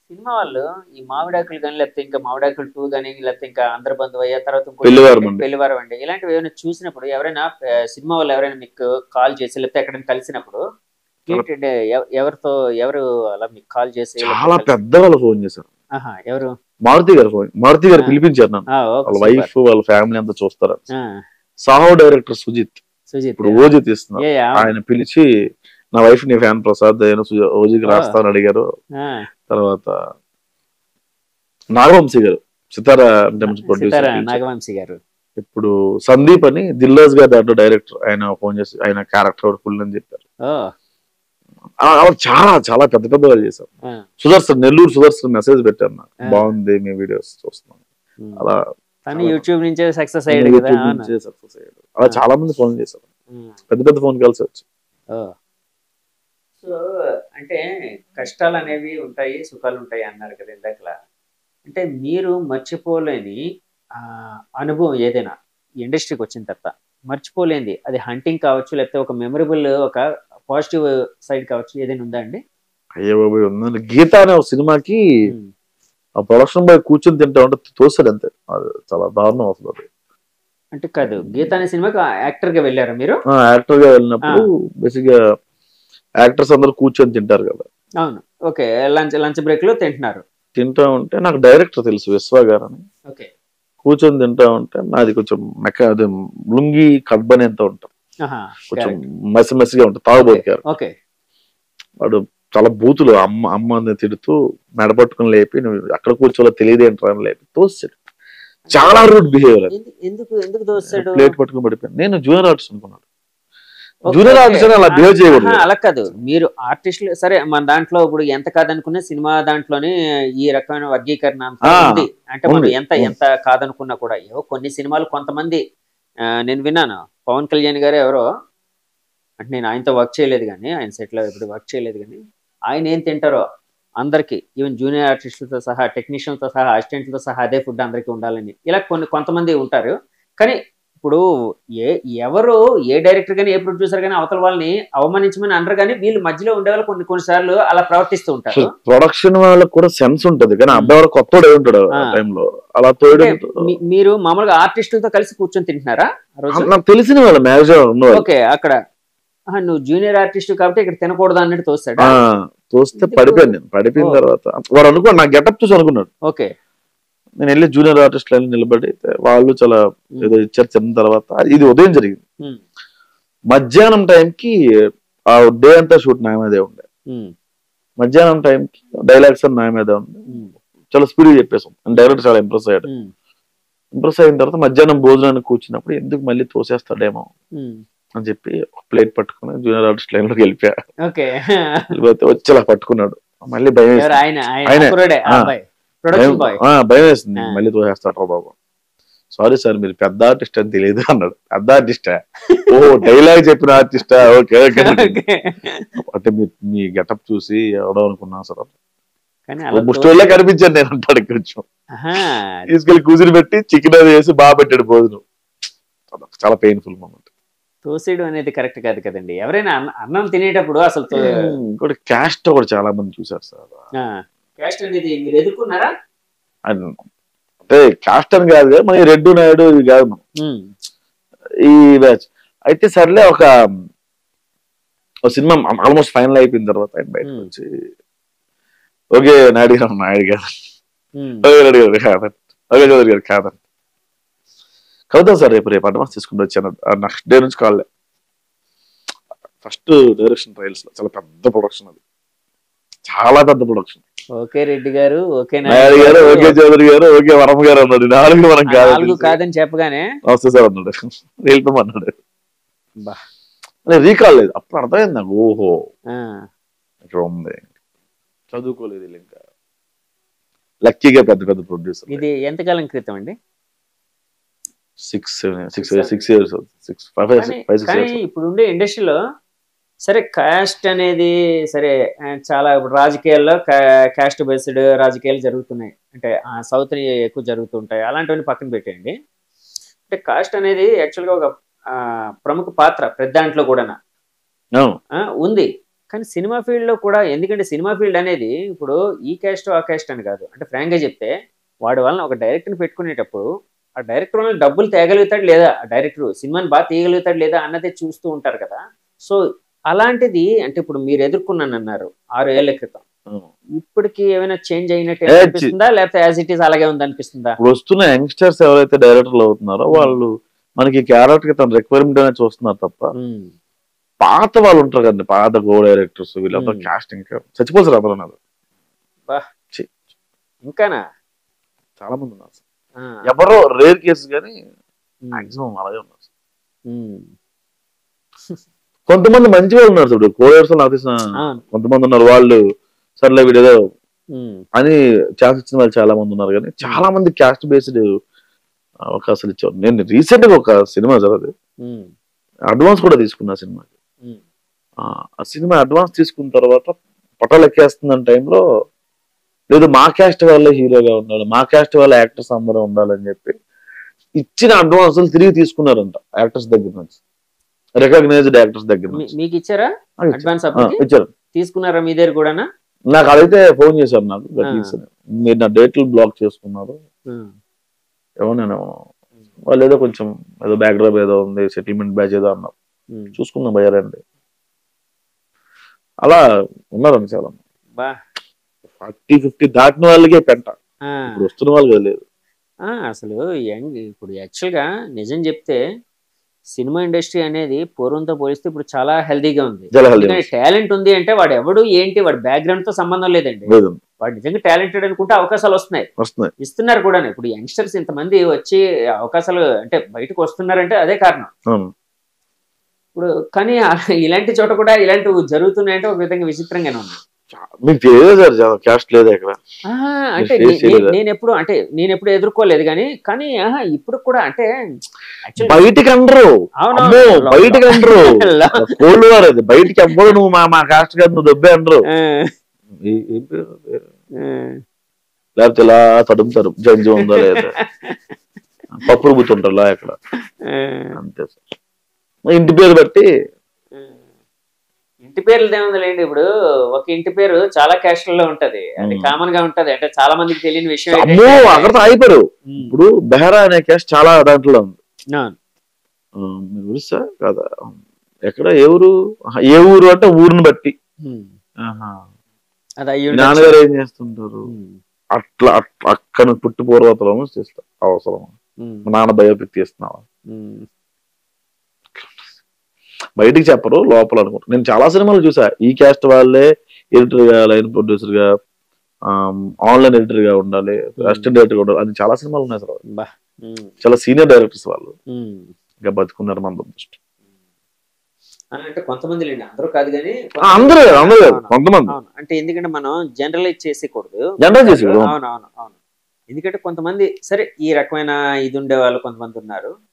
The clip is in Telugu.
సినిమా వాళ్ళు ఈ మామిడాకులు కానీ లేకపోతే ఇంకా మామిడాకులు టూ కానీ లేకపోతే ఇంకా అందరి బంధువు అయ్యా తర్వాత ఇంకోటి పెళ్లివారం అండి. పెళ్లివారం అండి ఇలాంటివి ఏమైనా చూసినప్పుడు ఎవరైనా ఆ, సినిమా వాళ్ళు ఎవరైనా మీకు కాల్ చేసి లేకపోతే ఎక్కడైనా కలిసినప్పుడు ఏంటంటే ఎవ- ఎవరితో ఎవరు అలా మీకు కాల్ చేసి లేకపోతే చాలా కలిసి- పెద్ద వాళ్ళు ఫోన్ చేశారు ఆహా, ఎవరు మారుతి గారు ఫోన్ మారుతి గారు ఆ. పిలిపించారు నన్ను ఆ, ఓకే, వాళ్ళ సూపర్. వైఫ్ వాళ్ళ ఫ్యామిలీ అంతా చూస్తారు ఆ, సాహో డైరెక్టర్ సుజిత్ సుజిత్ ఇప్పుడు ఓజీ తీస్తున్నారు ఏ, ఆ, ఆయన పిలిచి నా వైఫ్ నీ ఫ్యాన్ ప్రసాద్ నేను సుజ- ఓజీకి ఆ. రాస్తానని అడిగారు ఆ, తర్వాత నాగవంశీ గారు సితారా అంటే సితారా ప్రొడ్యూసర్ నాగవంశీ గారు ఇప్పుడు సందీప్ అని దిల్లాజ్ గారు దాంట్లో డైరెక్టర్ ఆయన ఫోన్ చేసి ఆయన క్యారెక్టర్ ఫుల్ అని చెప్పారు ఓ ఆ- అలా చాలా చాలా పెద్ద పెద్ద వాళ్ళు చేశారు ఆ, సుదర్శన్ నెల్లూరు సుదర్శన్ మెసేజ్ పెట్టారు నాకు ఆ. బాగుంది మీ వీడియోస్ చూస్తున్నాను ఉమ్. అలా తను యూట్యూబ్ నుంచే సక్సెస్ అయ్యాడు కదా YouTube అవును. నుంచే success అయ్యాడు అలా ఆ. చాలా మంది ఫోన్ చేశారు ఉమ్. పెద్ద పెద్ద ఫోన్ కాల్స్ వచ్చి సో అంటే కష్టాలు అనేవి ఉంటాయి సుఖాలు ఉంటాయి అన్నారు కదా ఇందాకలా అంటే మీరు మర్చిపోలేని ఆ, అనుభవం ఏదైనా ఇండస్ట్రీకి వచ్చిన తర్వాత మర్చిపోలేనిది అది హంటింగ్ కావచ్చు లేకపోతే ఒక మెమరబుల్ ఒక పాజిటివ్ సైడ్ కావచ్చు ఏదైనా ఉందా అండి అయ్యో బాబోయ్ ఉందండి గీత అనే ఒక సినిమాకి ఉమ్. ఆ ప్రొడక్షన్ బాయ్ కూర్చొని తింటా ఉంటే తోస్తాడు అంతే అది చాలా దారుణం అసలు అది అంటే కాదు గీత అనే సినిమాకి యాక్టర్ గా వెళ్ళారా మీరు యాక్టర్ గా వెళ్ళినప్పుడు బేసిక్ గా యాక్టర్స్ అందరూ కూర్చొని తింటారు కదా అవును ఓకే లంచ్ లంచ్ బ్రేక్ లో తింటున్నారు తింటా ఉంటే నాకు డైరెక్టర్ తెలుసు విశ్వ గారు అని ఓకే కూర్చొని తింటా ఉంటే నాది కొంచెం మెక్క అదే లుంగి కబ్బని ఎంత ఉంటాం ఆహా, కొంచెం correct. మసి మసిగా ఉంటుంది తాగుబోతారు ఓకే వాడు చాలా బూతులు అమ్మ అమ్మ అని తిడుతూ మెడపట్టుకుని లేపి నువ్వు అక్కడ కూర్చోలో తెలియదు ఏంట్రా అని లేపి తోస్తాడు చాలా రూట్ బిహేవియర్ అది ఎందు- ఎందుకు ఎందుకు దోస్తాడు ప్లేట్ పట్టుకుని పడిపోయాను నేను జూనియర్ ఆర్టిస్ట్ అనుకున్నాను ఓకే, జూనియర్ ఓకే. ఆర్టిస్ట్ అని అలా బిహేవ్ చేయకూడదు ఆహా, అలా కాదు మీరు ఆర్టిస్టులు సరే మన దాంట్లో ఇప్పుడు ఎంత కాదనుకున్నా సినిమా దాంట్లోనే ఈ రకమైన వర్గీకరణ అంతా ఆ, ఉంది అంటే మనం ఉంది, ఎంత ఉంది. ఎంత కాదనుకున్నా కూడా ఏవో కొన్ని సినిమాలు కొంతమంది ఆ, నేను విన్నాను పవన్ కళ్యాణ్ గారు ఎవరో అంటే నేను ఆయనతో వర్క్ చేయలేదు కానీ ఆయన set లో ఎప్పుడు వర్క్ చేయలేదు కానీ ఆయన ఏం తింటారో అందరికి ఈవెన్ జూనియర్ ఆర్టిస్టులతో సహా టెక్నీషియన్తో సహా అసిస్టెంట్లతో సహా అదే ఫుడ్ అందరికీ ఉండాలని ఇలా కొన్ని కొంతమంది ఉంటారు కానీ ఇప్పుడు ఏ ఎవరు ఏ డైరెక్టర్ కానీ ఏ ప్రొడ్యూసర్ కానీ అవతల వాళ్ళని అవమానించమని అనరు కానీ వీళ్ళు మధ్యలో ఉండే వాళ్ళు కొన్ని కొన్నిసార్లు అలా ప్రవర్తిస్తూ ఉంటారు ప్రొడక్షన్ వాళ్ళకి కూడా సెన్స్ ఉంటది కానీ అబ్బాయి వాడు కొత్త ఉంటాడు ఆ ఆ. టైంలో అలా తోడు అంటే మీ- మీరు మామూలుగా ఆర్టిస్టులతో కలిసి కూర్చొని తింటున్నారా ఆ రోజు నాకు తెలిసిన వాళ్ళు మేనేజర్ ఉన్నవాళ్ళు ఓకే అక్కడ ఆహా, నువ్వు జూనియర్ ఆర్టిస్ట్ కాబట్టి ఇక్కడ తినకూడదు అన్నట్టు తోస్తాడా ఆ, చూస్తే ఎందుకు? పడిపోయాను నేను పడిపోయిన ఓ. తర్వాత వాడు అనుకో నా గెటప్ చూసి అనుకున్నాడు ఓకే నేను వెళ్ళి జూనియర్ ఆర్టిస్ట్ లైన్ నిలబడి వాళ్ళు చాలా ఏదో ఇచ్చారు తిన్న తర్వాత ఇది ఉదయం జరిగింది ఉమ్, మధ్యాహ్నం టైంకి ఆ డే అంతా షూట్ నా మీదే ఉండే ఉమ్, మధ్యాహ్నం టైంకి డైలాగ్స్ నా మీదే ఉండే ఉమ్, చాలా స్పీడ్ చెప్పేసాం డైరెక్టర్ చాలా ఇంప్రెస్ అయ్యాడు ఉమ్, ఇంప్రెస్ అయిన తర్వాత మధ్యాహ్నం భోజనానికి కూర్చున్నప్పుడు ఎందుకు మళ్ళీ తోసేస్తాడేమో ఉమ్. అని చెప్పి ఒక ప్లేట్ పట్టుకుని జూనియర్ ఆర్టిస్ట్ లైన్ లోకి వెళ్ళిపోయా ఓకే వెళ్ళిపోతే వచ్చి అలా పట్టుకున్నాడు మళ్ళీ భయం ఎవరు వేసింది. ఆయన ఆయన ఆయనే. కుర్రాడే, ఆ ఆ. అబ్బాయి ప్రొడక్షన్ బాయ్ భయం- ఆ, భయం వేసింది ఆ. మళ్ళీ తోసేస్తాడు బాబు సారీ సార్ మీరు పెద్ద ఆర్టిస్ట్ అని తెలియదు అన్నాడు పెద్ద ఆర్టిస్టా ఓ డైలాగ్ చెప్పిన ఆర్టిస్టా ఓకే ఓకే అంటే మీ మీ గెటప్ చూసి ఎవడో అనుకున్నా సార్ కానీ అలా ముష్టోళ్ళే కనిపించాను నేను అంటాడు కొంచెం ఆహా, తీసుకెళ్లి కూతురు పెట్టి చికెన్ అది వేసి బాగా పెట్టాడు భోజనం చాలా- చాలా పెయిన్ఫుల్ మూమెంట్ తోసేయడం అనేది కరెక్ట్ కాదు కదండి ఎవరైనా అన్న- అన్నం తినేటప్పుడు అసలు తో- ఇంకోటి క్యాస్ట్ కూడా చాలా మంది చూసారు సార్ ఆ, క్యాస్ట్ అనేది మీరు ఎదుర్కొన్నారా అండ్ అంటే క్యాస్ట్ అని కాదు కదా, మన రెడ్డు నాయుడు ఇది కాదు మనం ఉమ్, ఈ బ్యాచ్ అయితే సర్లే ఒక ఒక సినిమా ఆల్మోస్ట్ ఫైనల్ అయిపోయిన తర్వాత ఆయన బయటకు Hmm. వచ్చి ఓకే నాయుడు గారు నాయుడు గారు ఉమ్, ఓకే నాయుడు గారు కాదండి ఓకే చౌదరి గారు కాదండి కలుద్దాం సార్ రేపు రేపు అడ్వాన్స్ తీసుకుని వచ్చాను నెక్స్ట్ డే నుంచి కాల్ ఫస్ట్ డైరెక్షన్ ట్రయల్స్ లో చాలా పెద్ద ప్రొడక్షన్ అది చాలా పెద్ద ప్రొడక్షన్ ఓకే రెడ్డి గారు ఓకే నాయుడు గారు ఓకే చౌదరి గారు ఓకే వరమ గారు అన్నాడు నాలుగు మనం ఆ కాదు నాలుగు కాదని చెప్పగానే నమస్తే సార్ అన్నాడు వెళ్ళిపోమన్నాడు బా. రీకాల్ లేదు అప్పుడు అర్థమైంది నాకు ఓహో ఆ, ఇక్కడ ఉంది చదువుకోలేదు వీళ్ళు ఇంకా లక్కీగా పెద్ద పెద్ద ప్రొడ్యూసర్ ఇది ఎంతకాలం క్రితం అండి six six six years six five కానీ ఫైవ్ సిక్స్ కానీ ఇయర్స్ ఇప్పుడు ఉండే ఇండస్ట్రీలో సరే కాస్ట్ అనేది సరే ఆ, చాలా ఇప్పుడు రాజకీయాల్లో కాస్ట్ బేస్డ్ రాజకీయాలు జరుగుతున్నాయి అంటే సౌత్ ఎక్కువ జరుగుతుంటాయి అలాంటివన్నీ పక్కన పెట్టేయండి అంటే కాస్ట్ అనేది యాక్చువల్గా ఒక ఆ, ప్రముఖ పాత్ర ప్రతి దాంట్లో కూడా ఉంది కానీ సినిమా ఫీల్డ్ లో కూడా ఎందుకంటే సినిమా ఫీల్డ్ అనేది ఇప్పుడు ఈ క్యాస్ట్ ఆ క్యాస్ట్ అని కాదు అంటే ఫ్రాంక్ గా చెప్తే వాడి వలన ఒక డైరెక్టర్ ని పెట్టుకునేటప్పుడు ఆ డైరెక్టర్ వల్ల డబ్బులు తేగలుగుతాడు లేదా ఆ డైరెక్టర్ సినిమాని బాగా తీయగలుగుతాడు లేదా అన్నదే చూస్తూ ఉంటారు కదా సో అలాంటిది అంటే ఇప్పుడు మీరు ఎదుర్కొన్నాను అన్నారు ఆరు ఏళ్ల క్రితం ఇప్పటికి ఏమైనా చేంజ్ అయినట్టు ఏ, చి- అనిపిస్తుందా లేకపోతే యాజ్ ఇట్ ఈస్ అలాగే ఉంది అనిపిస్తుందా ఇప్పుడు వస్తున్న యంగ్స్టర్స్ ఎవరైతే డైరెక్టర్లు అవుతున్నారో వాళ్ళు మనకి క్యారెక్టర్ కి తన రిక్వైర్మెంట్ అనేది చూస్తున్నారు తప్ప ఉమ్, పాత వాళ్ళు ఉంటారు కదండి పాత గో డైరెక్టర్స్ వీళ్ళంతా Hmm. కాస్టింగ్ చచ్చిపోతారు అందరూ ఉన్నారు ఇంకానా చాలా మంది ఉన్నారు ఆ, ఎవరో రేర్ కేసు కానీ ఉమ్, మాక్సిమం అలాగే ఉన్నారు ఉమ్, కొంతమంది మంచి వాళ్ళు ఉన్నారు చూడు కోడర్స్ నాకు తెలిసిన అవును, కొంతమంది ఉన్నారు వాళ్ళు సర్లే వీడేదో ఉమ్, అని ఛాన్స్ ఇచ్చిన వాళ్ళు చాలా మంది ఉన్నారు కానీ చాలా మంది క్యాస్ట్ బేస్డ్ అవకాశాలు ఇచ్చారు నేను రీసెంట్ గా ఒక సినిమా చదివి ఉమ్, అడ్వాన్స్ కూడా తీసుకున్నా సినిమా ఉమ్, ఆ సినిమా అడ్వాన్స్ తీసుకున్న తర్వాత పటాలు ఎక్కేస్తున్న టైంలో లేదు మా క్యాస్ట్ వాళ్ళే హీరోగా ఉండాలి మా క్యాస్ట్ వాళ్ళ యాక్టర్స్ అందరూ ఉండాలని చెప్పి ఇచ్చిన అడ్వాన్స్ తిరిగి తీసుకున్నారంట యాక్టర్స్ దగ్గర నుంచి రికగ్నైజ్డ్ యాక్టర్స్ దగ్గర మీ- నుంచి మీకు ఇచ్చారా ఆ, ఇచ్చారు. అడ్వాన్స్ ఆ, అప్పటికి ఇచ్చారు తీసుకున్నారా మీ దగ్గర కూడానా నాకు అదైతే ఫోన్ చేశారు నాకు గట్టిగా ఆ. ఇచ్చారు. మీరు నా డేట్లు బ్లాక్ చేసుకున్నారు ఉమ్, ఏమో నేను వాళ్ళు ఏదో కొంచెం ఏదో బ్యాక్ డ్రాప్ ఏదో ఉంది సెటిల్మెంట్ బ్యాచ్ ఏదో అన్నారు ఉమ్, చూసుకుందాం భయ్యారండి అలా ఉన్నారండి చాలా బా ఫార్టీ ఫిఫ్టీ దాటిన వాళ్ళకే పెంట ఆ, ఇప్పుడు వస్తున్న వాళ్ళు లేదు ఆ, అసలు యంగ్ ఇప్పుడు యాక్చువల్గా నిజం చెప్తే సినిమా ఇండస్ట్రీ అనేది పూర్వంతో పోలిస్తే ఇప్పుడు చాలా హెల్దీగా ఉంది చాలా హెల్దీ ఎందుకంటే టాలెంట్ ఉంది అంటే వాడు ఎవడు ఏంటి వాడి బ్యాక్గ్రౌండ్ తో సంబంధం లేదండి లేదు వాడు నిజంగా టాలెంటెడ్ అనుకుంటే అవకాశాలు వస్తున్నాయి వస్తున్నాయి ఇస్తున్నారు కూడా ఇప్పుడు యంగ్స్టర్స్ ఇంతమంది వచ్చి అవకాశాలు అంటే బయటకు వస్తున్నారంటే అదే కారణం అవును. ఇప్పుడు కానీ ఆ- ఇలాంటి చోట కూడా ఇలాంటివి జరుగుతున్నాయంటే ఒక విధంగా విచిత్రంగానే ఉంది మీకు తెలియదు సార్ చాలా క్యాస్ట్ లేదా ఇక్కడ ఆ, అంటే face నే- నే- చేయలేదా? నేను ఎప్పుడు అంటే నేను ఎప్పుడు ఎదుర్కోలేదు కానీ కానీ ఆహా, ఇప్పుడు కూడా అంటే actually- బయటికి అనరు అవునవును. అమ్మో లో- బయటికి అనరు లో- కోళ్ళు వారు అది బయటికి ఎవ్వరు నువ్వు మా మా కాస్ట్ కాదు నువ్వు దొబ్బే అనరు ఆ, ఏ- ఏం పేరు? పేరు? ఆ. లేకపోతే ఇలా తడుముతారు జంజు ఉందా లేదా పప్పు రుబ్బుతుంటారు ఇలా ఇక్కడ అంతే సార్ మా ఇంటి పేరు బట్టి ఇంటి పేర్లు ఏముందిలేండి ఇప్పుడు ఒక ఇంటి పేరు చాలా క్యాస్ట్లలో ఉంటది అది ఉమ్. కామన్ గా ఉంటది అంటే చాలా మందికి తెలియని విషయం అమ్మో ఏంటంటే- అక్కడతో అయిపోయారు ఉమ్, ఇప్పుడు బెహరా అనే క్యాస్ట్ చాలా దాంట్లో ఉంది అవును. ఆ, మీకు తెలుసా కదా ఎక్కడ ఏ ఊరు ఆహా, ఏ ఊరు అంటే ఊరిని బట్టి ఉమ్. ఆహా. అది అయ్యి మీ ఉండొచ్చు. నాన్నగారు ఏం చేస్తుంటారు ఉమ్, అట్లా అట్- అక్కడ పుట్టి పూర్వతలము చేస్తా అవసరం ఉమ్, మా నాన్న బయోపిక్ తీస్తున్నావా ఉమ్, బయటికి చెప్పరు లోపల అనుకుంటారు నేను చాలా సినిమాలు చూసా ఈ క్యాస్ట్ వాళ్ళే ఎడిటర్ గా లైన్ ప్రొడ్యూసర్ గా ఆన్లైన్ ఎడిటర్ గా ఉండాలి అసిస్టెంట్ డైరెక్టర్ గా ఉండాలి అది చాలా సినిమాలు ఉన్నాయి అసలు బా ఉమ్, చాలా సీనియర్ డైరెక్టర్స్ వాళ్ళు ఉమ్. ఇంకా బతుకున్నారు మన దృష్టి అని అంటే కొంతమంది లేండి అందరూ కాదు కానీ అందరూ కాదు, అందరూ కాదు, అవును, కొంతమంది అవును. అంటే ఎందుకంటే మనం జనరలైజ్ చేసేకూడదు జనరల్ చేసి అవును అవును అవును ఎందుకంటే కొంతమంది సరే ఈ రకమైన ఇది ఉండే వాళ్ళు కొంతమంది ఉన్నారు